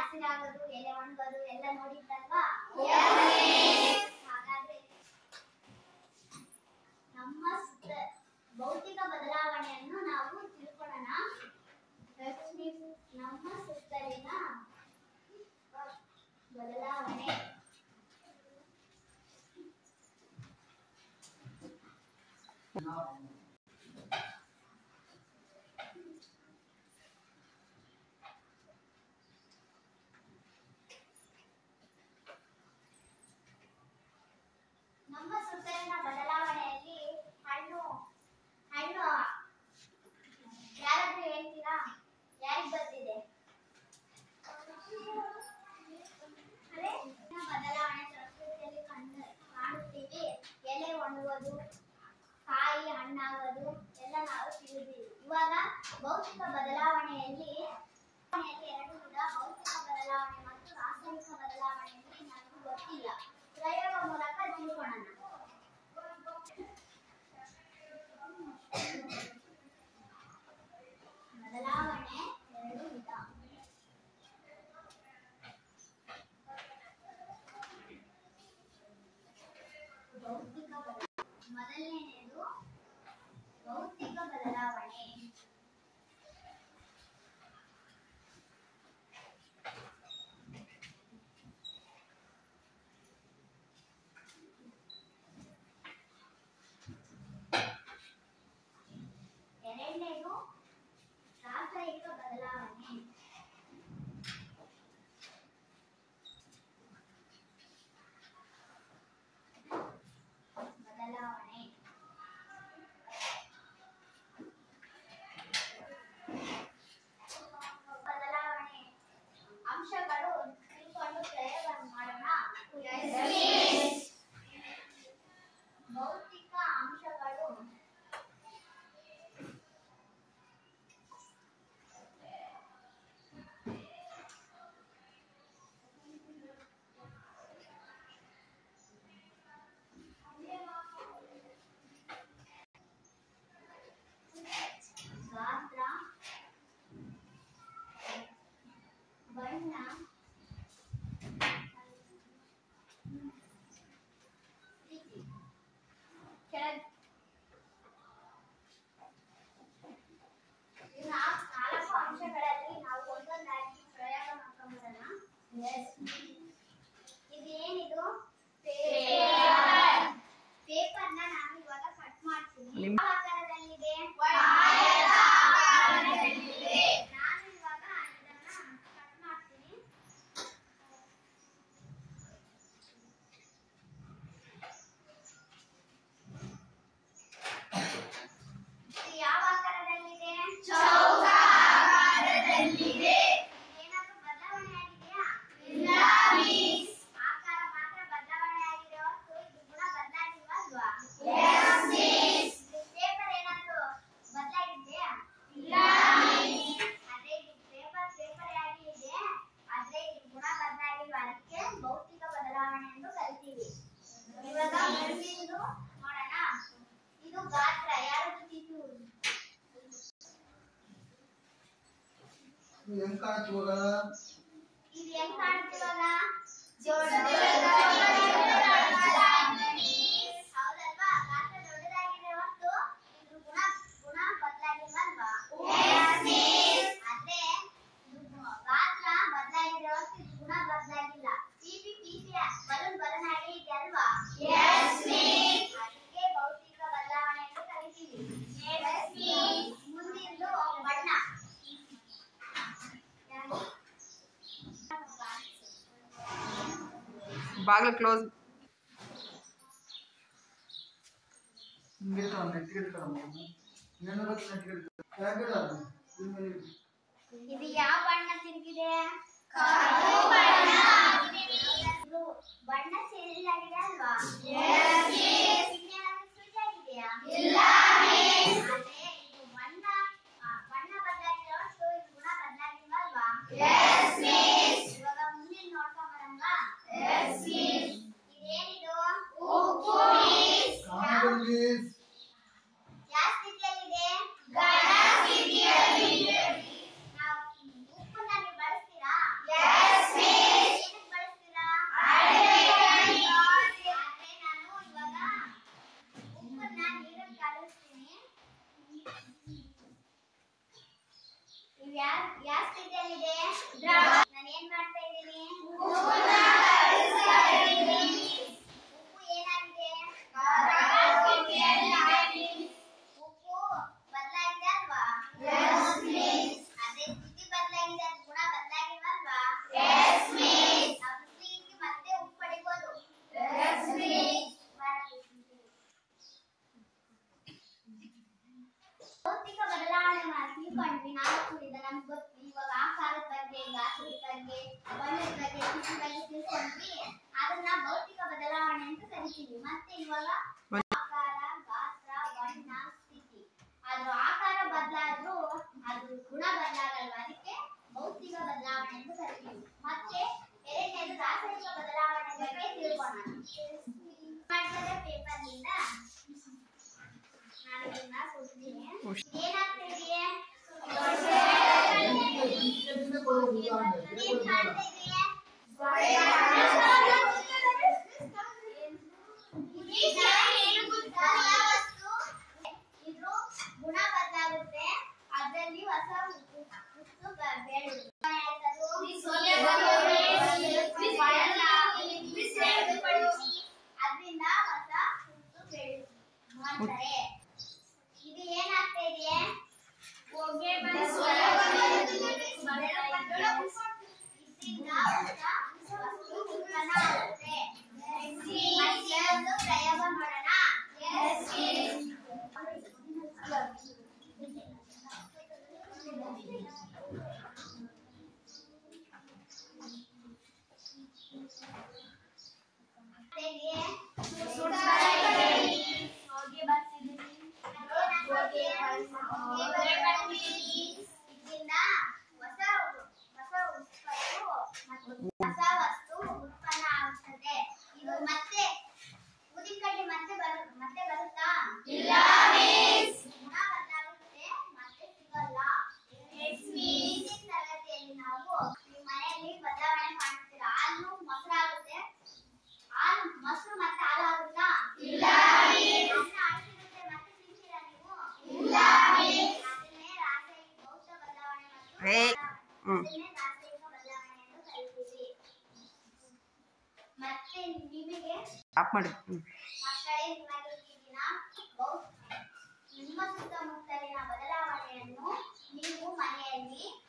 ಹಸಿರಾಗೋದು ಎಲೆ ಒಣಗೋದು ಎಲ್ಲ ನೋಡಿದ್ರಲ್ವಾ ಹಾಗಾದ್ರೆ ನಮ್ಮ ಸುತ್ತ ಭೌತಿಕ ಬದಲಾವಣೆಯನ್ನು ನಾವು ತಿಳ್ಕೊಳ್ಳೋಣ ರಶ್ಮಿ ನಮ್ಮ ಸುತ್ತಲಿನ ಬದಲಾವಣೆ ನಮ್ಮ ಸುತ್ತಲಿನ ಬದಲಾವಣೆಯಲ್ಲಿ ಹಣ್ಣು ಹಣ್ಣು ಯಾರಾದ್ರೂ ಹೇಳ್ತೀರಾ ಯಾರಿಗ್ ಬರ್ತಿದೆ ಅದೇ ನಮ್ಮ ಬದಲಾವಣೆ ಪ್ರಕೃತಿಯಲ್ಲಿ ಕಂಡು ಕಾಣುತ್ತೀವಿ ಎಲೆ ಒಣಗೋದು ಕಾಯಿ ಹಣ್ಣಾಗೋದು ಎಲ್ಲ ನಾವು ತಿಳಿದೀವಿ ಇವಾಗ ಭೌತಿಕ ಬದಲಾವಣೆಯಲ್ಲಿ ಬದಲಾವಣೆಯಲ್ಲಿ ಎರಡು ವಿಧ ಭೌತಿಕ ಬದಲಾವಣೆ ಮತ್ತು ರಾಸಾಯನಿಕ ಬದಲಾವಣೆ ಎಂದು ನನಗೆ ಗೊತ್ತಿಲ್ಲ ಪ್ರಯೋಗ ಮೂಲಕ ತಿಳ್ಕೊಳ್ಳೋಣ ಬದಲಾವಣೆ ಎರಡು ವಿಧ ಭೌತಿಕ ಬದಲಾವಣೆ ಮೊದಲನೆಯದು ಭೌತಿಕ ಬದಲಾವಣೆ ಎರಡನೇದು ರಾಸಾಯನಿಕ ಬದಲಾವಣೆ ಬದಲಾವಣೆ ಬದಲಾವಣೆ ಅಂಶಗಳು ತಿಳ್ಕೊಂಡು ಪ್ರಯೋಗ ಮಾಡೋಣ ಭೌತಿಕ ಅಂಶಗಳು ಗಾತ್ರ ಬಣ್ಣ ಸ್ಥಿತಿ. ಕೆಳಗ್ ಈ ನಾಲ್ಕು ನಾಲ್ಕು ಅಂಶಗಳಲ್ಲಿ ನಾವು ಒಂದೊಂದಾಗಿ ಪ್ರಯೋಗ ಮಾಡ್ಕೊಂಡ್ಬಿಡೋಣ ಇದು ಏನಿದು ಪೇಪರ್ನ ನಾನು ಇವಾಗ ಕಟ್ ಮಾಡ್ತೀನಿ ನಿಮ್- ಯಾವ ಆಕಾರದಲ್ಲಿದೆ ನಾನು ಇವಾಗ ಇದನ್ನ ಕಟ್ ಮಾಡ್ತೀನಿ ಇದು ಯಾವ ಆಕಾರದಲ್ಲಿದೆ ಏನಾದ್ರೂ ಬದಲಾವಣೆ ಆಗಿದೆಯಾ ಆಕಾರ ಮಾತ್ರ ಬದಲಾವಣೆ ಆಗಿದೆ ಹೊರತು ಇದು ಗುಣ ಬದಲಾಗಿಲ್ವಾ ಅಲ್ವಾ ಪೇಪರ್ ಏನಾದ್ರೂ ಬದಲಾಗಿದೆಯಾ ಅದೇ ಇದು ಪೇಪರ್ ಪೇಪರ್ ಆಗಿ ಇದೆ ಆದ್ರೆ ಇದು ಗುಣ ಬದಲಾಗಿಲ್ವಾ ಅದಕ್ಕೆ ಭೌತಿಕ ಬದಲಾವಣೆ ಎಂದು ಕರಿತೀವಿ ಇವಾಗ ಮುಂದಿನದು ನೋಡೋಣ ಇದು ಗಾತ್ರ ಯಾರು ಗೊತ್ತಿತ್ತು ಹೆಂಗ್ ಕಾಣುತ್ತೆ ಇವಾಗ ಇದು ಹೆಂಗ್ ಕಾಣುತ್ತೆ ಇವಾಗ ಹೌದಲ್ವಾ ಗಾತ್ರ ದೊಡ್ಡದಾಗಿದೆ ಹೊರತು ಇದ್ರ ಗುಣ ಗುಣ ಬದಲಾಗಿಲ್ವಲ್ವಾ ಆದ್ರೆ ಇದು ಗು- ಗಾತ್ರ ಬದಲಾಗಿದೆ ಹೊರತು ಇದು ಗುಣ ಬದಲಾಗಿಲ್ಲ ಪಿಪಿ ಪಿಪಿ ಬಲೂನ್ ಬಲೂನ್ ಆಗಿ ಇದೆ ಅಲ್ವಾ ಅದಕ್ಕೆ ಭೌತಿಕ ಬದಲಾವಣೆ ಎಂದು ಕರಿತೀವಿ ಮುಂದಿನ ಬಣ್ಣ ಬಾಗಿಲು ಕ್ಲೋಸ್ ಹಿಂಗಿರ್ತಾವ ನೆಟ್ಟಿಗಿರ್ತಾವ ಇನ್ನೇನು ಗೊತ್ತು ನೆಟ್ಟಿಗಿರ್ತಾವ ಯಾಕಿಲ್ಲ ಅದು ಇನ್ನು ಇದು ಯಾವ ಬಣ್ಣ ತಿರುಗಿದೆ ಇದು ಬಣ್ಣ ಚೇಂಜ್ ಆಗಿದೆ ಅಲ್ವಾ ಇನ್ನೇನಾದ್ರೂ switch ಆಗಿದೆಯಾ? ಅದೇ ಇದು ಬಣ್ಣ ಆ, ಬಣ್ಣ ಬದಲಾಗಿದೆ ಹೊರ್ತು ಇದು ಗುಣ ಬದಲಾಗಿಲ್ವಲ್ವಾ? ಇವಾಗ ಮುಂದಿನ ನೋಡ್ಕೊಂಬರಲ್ವಾ? ಇದೇನಿದು? ಕಾಣದಲ್ಲಿ ಯಾವ ಸ್ಥಿತಿಯಲ್ಲಿದೆ? ನಾವು ಉಪ್ಪನ್ನ ನೀವು ಬಳಸ್ತೀರಾ ಆಕಾರ ಗಾತ್ರ ಬಣ್ಣ ಸ್ಥಿತಿ ಅದ್ರ ಆಕಾರ ಬದಲಾದ್ರೂ ಅದು ಗುಣ ಬದಲಾಗಲ್ವ ಅದಕ್ಕೆ ಭೌತಿಕ ಬದಲಾವಣೆ ಎಂದು ಕರಿತೀವಿ ಮತ್ತೆ ಎರಡನೇದು ರಾಸಾಯನಿಕ ಬದಲಾವಣೆ ಬಗ್ಗೆ ತಿಳ್ಕೊಳ್ಳೋಣ ಮಾಡಿದ ಪೇಪರ್ನಿಂದ ನಾನು ಇದನ್ನ ಕೊಡ್ತೀನಿ ಏನಾಗ್ತಿದೆಯೇ ಇದನ್ನೇ ಕೊಡೋದು ಉದಾಹರಣೆ ಬೇರೆ ಏನ್ ಕೊಡೋದು ಕಾಣ್ತಾ ಬೇಡ. ಇದೆಯೇ? ಇದ್ರ ಗುಣ ಬದಲಾಗುತ್ತೆ ಅದರಲ್ಲಿ ಹೊಸ ವಸ್ತು ಬ- ಬೆಳೆಯುತ್ತೆ. ಅದ್ರಿಂದ ಹೊಸ ವಸ್ತು ಬೆಳೆಯುತ್ತೆ ಮಾಡ್ತಾರೆ ಇದು ಏನಾಗ್ತಾ ಇದೆ ಇದರಿಂದ ಹೊಸ ವಸ್ತು ಉತ್ಪನ್ನ ಆಗುತ್ತೆ ಮತ್ತೆ ಒಂದು ಪ್ರಯೋಗ ಮಾಡೋಣ ಹೋಗಿ ಬರ್ತಿದ್ದೀನಿ ಇದರಿಂದ ಹೊಸ ಹೊಸ ವಸ್ತು ಹೊಸ ವಸ್ತು ಉತ್ಪನ್ನ ಆಗುತ್ತದೆ ಇದು ಮತ್ತೆ ಉದಿಕಡ್ಡಿ ಮತ್ತೆ ಬರು ಮತ್ತೆ ಬರುತ್ತಾ ಇಲ್ಲ ಗುಣ ಬದಲಾಗುತ್ತೆ ಮತ್ತೆ ಸಿಗಲ್ಲ ಹಿಂದಿನ ತರಗತಿಯಲ್ಲಿ ನಾವು ನಿಮ್ಮ ಮನೆಯಲ್ಲಿ ಬದಲಾವಣೆ ಮಾಡ್ತೀರಾ ಹಾಲು ಮೊಸರಾಗುತ್ತೆ ಹಾಲು ಮೊಸರು ಮತ್ತೆ ಹಾಲು ಆಗುತ್ತಾ ಇಲ್ಲ ಅನ್ನ ಹಾಕಿರುತ್ತೆ ಮತ್ತೆ ತಿಂತೀರಾ ನೀವು ಇಲ್ಲ ಅದನ್ನೇ ರಾಸಾಯನಿಕ ಭೌತ ಬದಲಾವಣೆ ಮತ್ತು ಏ, ಹ್ಮ್. ಅದನ್ನೇ ರಾಸಾಯನಿಕ ಬದಲಾವಣೆ ಎಂದು ಕರೀತೀವಿ ಮತ್ತೆ ನಿಮಗೆ ಆಫ್ ಮಾಡಿ ಹ್ಮ್. ಮಕ್ಕಳೇ ನಿಮಗೆ ಈ ದಿನ ಭೌ- ನಿಮ್ಮ ಸುತ್ತಮುತ್ತಲಿನ ಬದಲಾವಣೆಯನ್ನು ನೀವು ಮನೆಯಲ್ಲಿ